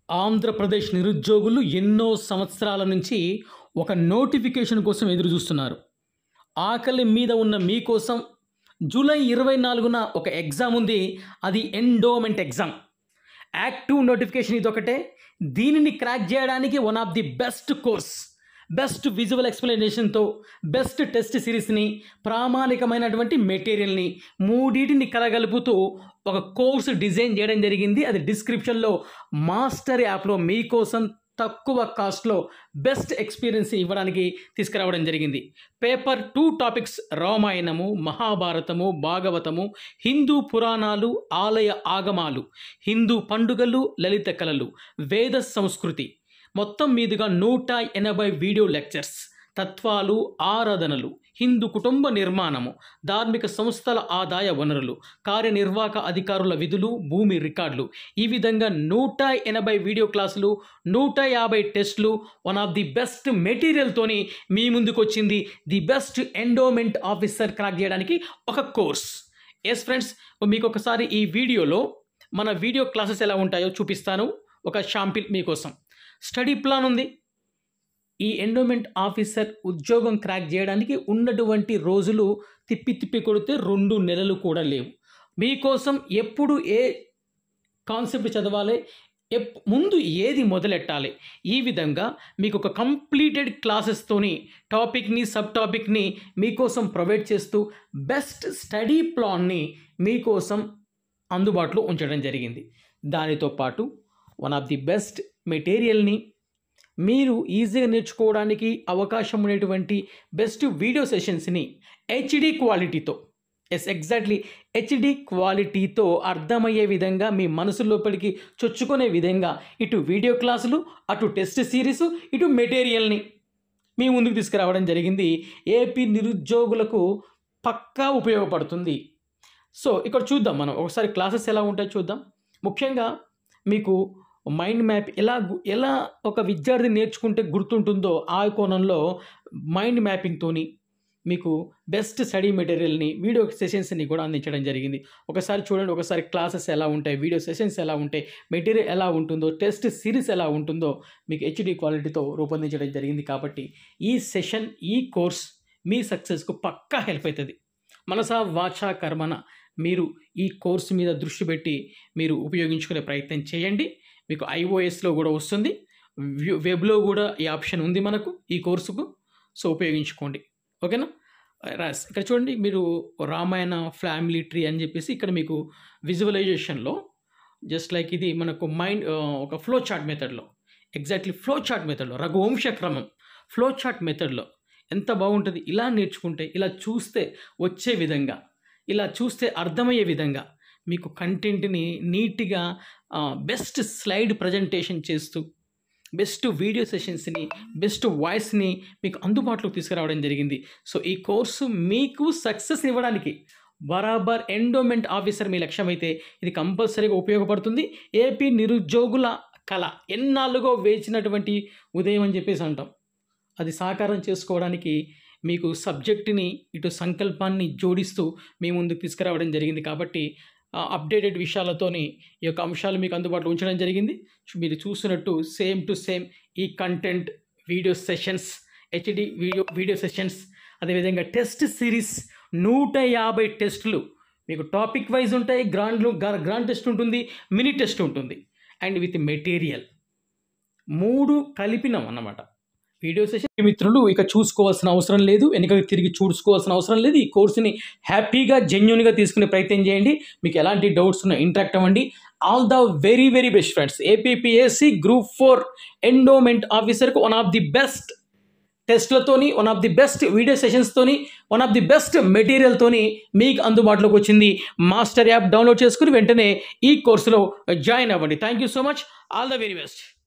ఆంధ్రప్రదేశ్ నిరుద్యోగులు ఎన్నో సంవత్సరాల నుంచి ఒక నోటిఫికేషన్ కోసం ఎదురు చూస్తున్నారు ఆకలి మీద ఉన్న మీకోసం జూలై ఇరవై నాలుగున ఒక ఎగ్జామ్ ఉంది అది ఎండోమెంట్ ఎగ్జామ్ యాక్టివ్ నోటిఫికేషన్ ఇది ఒకటే దీనిని క్రాక్ చేయడానికి one of the best course best visual ఎక్స్ప్లెనేషన్తో బెస్ట్ టెస్ట్ సిరీస్ని ప్రామాణికమైనటువంటి మెటీరియల్ని మూడింటిని కలగలుపుతూ ఒక కోర్స్ డిజైన్ చేయడం జరిగింది అది డిస్క్రిప్షన్లో మాస్టర్ యాప్లో మీకోసం తక్కువ కాస్ట్లో బెస్ట్ ఎక్స్పీరియన్స్ ఇవ్వడానికి తీసుకురావడం జరిగింది పేపర్ టూ టాపిక్స్ రామాయణము మహాభారతము భాగవతము హిందూ పురాణాలు ఆలయ ఆగమాలు హిందూ పండుగలు లలిత కళలు వేద సంస్కృతి మొత్తం మీదుగా నూట ఎనభై వీడియో లెక్చర్స్ తత్వాలు ఆరాధనలు హిందూ కుటుంబ నిర్మాణము ధార్మిక సంస్థల ఆదాయ వనరులు కార్యనిర్వాహక అధికారుల విధులు భూమి రికార్డులు ఈ విధంగా నూట ఎనభై వీడియో క్లాసులు నూట యాభై టెస్టులు వన్ ఆఫ్ ది బెస్ట్ మెటీరియల్తోని మీ ముందుకు వచ్చింది the best endowment officer crack చేయడానికి ఒక కోర్స్ ఎస్ ఫ్రెండ్స్ మీకు ఒకసారి ఈ వీడియోలో మన వీడియో క్లాసెస్ ఎలా ఉంటాయో చూపిస్తాను ఒక షాంపిల్ మీకోసం స్టడీ ప్లాన్ ఉంది ఈ ఎండోమెంట్ ఆఫీసర్ ఉద్యోగం క్రాక్ చేయడానికి ఉన్నటువంటి రోజులు తిప్పి తిప్పి కొడితే రెండు నెలలు కూడా లేవు మీకోసం ఎప్పుడు ఏ కాన్సెప్ట్ చదవాలి ఎప్ ముందు ఏది మొదలెట్టాలి ఈ విధంగా మీకు ఒక కంప్లీటెడ్ క్లాసెస్తోని టాపిక్ని సబ్ టాపిక్ని మీకోసం ప్రొవైడ్ చేస్తూ బెస్ట్ స్టడీ ప్లాన్ని మీకోసం అందుబాటులో ఉంచడం జరిగింది దానితో పాటు వన్ ఆఫ్ ది బెస్ట్ మెటీరియల్ని మీరు ఈజీగా నేర్చుకోవడానికి అవకాశం ఉండేటువంటి బెస్ట్ వీడియో సెషన్స్ని హెచ్డి క్వాలిటీతో ఎస్ ఎగ్జాక్ట్లీ హెచ్డి క్వాలిటీతో అర్థమయ్యే విధంగా మీ మనసు లోపలికి చొచ్చుకునే విధంగా ఇటు వీడియో క్లాసులు అటు టెస్ట్ సిరీస్ ఇటు మెటీరియల్ని మీ ముందుకు తీసుకురావడం జరిగింది ఏపీ నిరుద్యోగులకు పక్కా ఉపయోగపడుతుంది సో ఇక్కడ చూద్దాం మనం ఒకసారి క్లాసెస్ ఎలా ఉంటాయో చూద్దాం ముఖ్యంగా మీకు మైండ్ మ్యాప్ ఎలా గు- ఎలా ఒక విద్యార్థి నేర్చుకుంటే గుర్తుంటుందో ఆ కోణంలో మైండ్ మ్యాపింగ్తోని మీకు బెస్ట్ స్టడీ మెటీరియల్ని వీడియో సెషన్స్ని కూడా అందించడం జరిగింది ఒకసారి చూడండి ఒకసారి క్లాసెస్ ఎలా ఉంటాయి వీడియో సెషన్స్ ఎలా ఉంటాయి మెటీరియల్ ఎలా ఉంటుందో టెస్ట్ సిరీస్ ఎలా ఉంటుందో మీకు హెచ్డి క్వాలిటీతో రూపొందించడం జరిగింది కాబట్టి ఈ సెషన్ ఈ కోర్స్ మీ సక్సెస్కు పక్కా హెల్ప్ అవుతుంది మనసా వాచా కర్మన మీరు ఈ కోర్సు మీద దృష్టి పెట్టి మీరు ఉపయోగించుకునే ప్రయత్నం చేయండి మీకు ఐఓఎస్లో కూడా వస్తుంది వ్యూ- వెబ్లో కూడా ఈ ఆప్షన్ ఉంది మనకు ఈ కోర్సుకు సో ఉపయోగించుకోండి ఓకేనా రాస్ ఇక్కడ చూడండి మీరు రామాయణ ఫ్యామిలీ ట్రీ అని చెప్పేసి ఇక్కడ మీకు విజువలైజేషన్లో జస్ట్ లైక్ ఇది మనకు మైండ్ ఒక ఫ్లో చార్ట్ మెథడ్లో ఎగ్జాక్ట్లీ ఫ్లో చార్ట్ మెథడ్లో రఘువంశ క్రమం ఫ్లో చార్ట్ మెథడ్లో ఎంత బాగుంటుంది ఇలా నేర్చుకుంటే ఇలా చూస్తే వచ్చే విధంగా ఇలా చూస్తే అర్థమయ్యే విధంగా మీకు కంటెంట్ని నీట్గా బెస్ట్ స్లైడ్ ప్రజెంటేషన్ చేస్తూ బెస్ట్ వీడియో సెషన్స్ని బెస్ట్ వాయిస్ని మీకు అందుబాటులోకి తీసుకురావడం జరిగింది సో ఈ కోర్సు మీకు సక్సెస్ ఇవ్వడానికి బరాబర్ ఎండోమెంట్ ఆఫీసర్ మీ లక్ష్యం అయితే ఇది కంపల్సరీగా ఉపయోగపడుతుంది ఏపీ నిరుద్యోగుల కళ ఎన్నాళ్ళుగో వేచినటువంటి ఉదయం అని చెప్పేసి అంటాం అది సాకారం చేసుకోవడానికి మీకు సబ్జెక్టుని ఇటు సంకల్పాన్ని జోడిస్తూ మీ ముందుకు తీసుకురావడం జరిగింది కాబట్టి అప్డేటెడ్ విషయాలతోని ఈ యొక్క అంశాలు మీకు అందుబాటులో ఉంచడం జరిగింది చు- మీరు చూసినట్టు సేమ్ టు సేమ్ ఈ content video sessions HD video video sessions అదేవిధంగా టెస్ట్ సిరీస్ నూట యాభై టెస్టులు మీకు టాపిక్ వైజ్ ఉంటాయి గ్రాండ్ గ్రాండ్ టెస్ట్ ఉంటుంది మినీ టెస్ట్ ఉంటుంది అండ్ విత్ మెటీరియల్ మూడు కలిపినాం అన్నమాట వీడియో సెషన్ మిత్రులు ఇక చూసుకోవాల్సిన అవసరం లేదు వెనుకకి తిరిగి చూసుకోవాల్సిన అవసరం లేదు ఈ కోర్సుని హ్యాపీగా జెన్యున్గా తీసుకునే ప్రయత్నం చేయండి మీకు ఎలాంటి డౌట్స్ ఉన్నా ఇంటరాక్ట్ అవ్వండి all the very very best friends APPSC group four endowment ఆఫీసర్కు వన్ ఆఫ్ ది బెస్ట్ టెస్ట్లతోని one of the best video సెషన్స్తోని వన్ ఆఫ్ ది బెస్ట్ మెటీరియల్తోని మీకు అందుబాటులోకి వచ్చింది మాస్టర్ యాప్ డౌన్లోడ్ చేసుకుని వెంటనే ఈ కోర్సులో జాయిన్ అవ్వండి thank you so much all the very best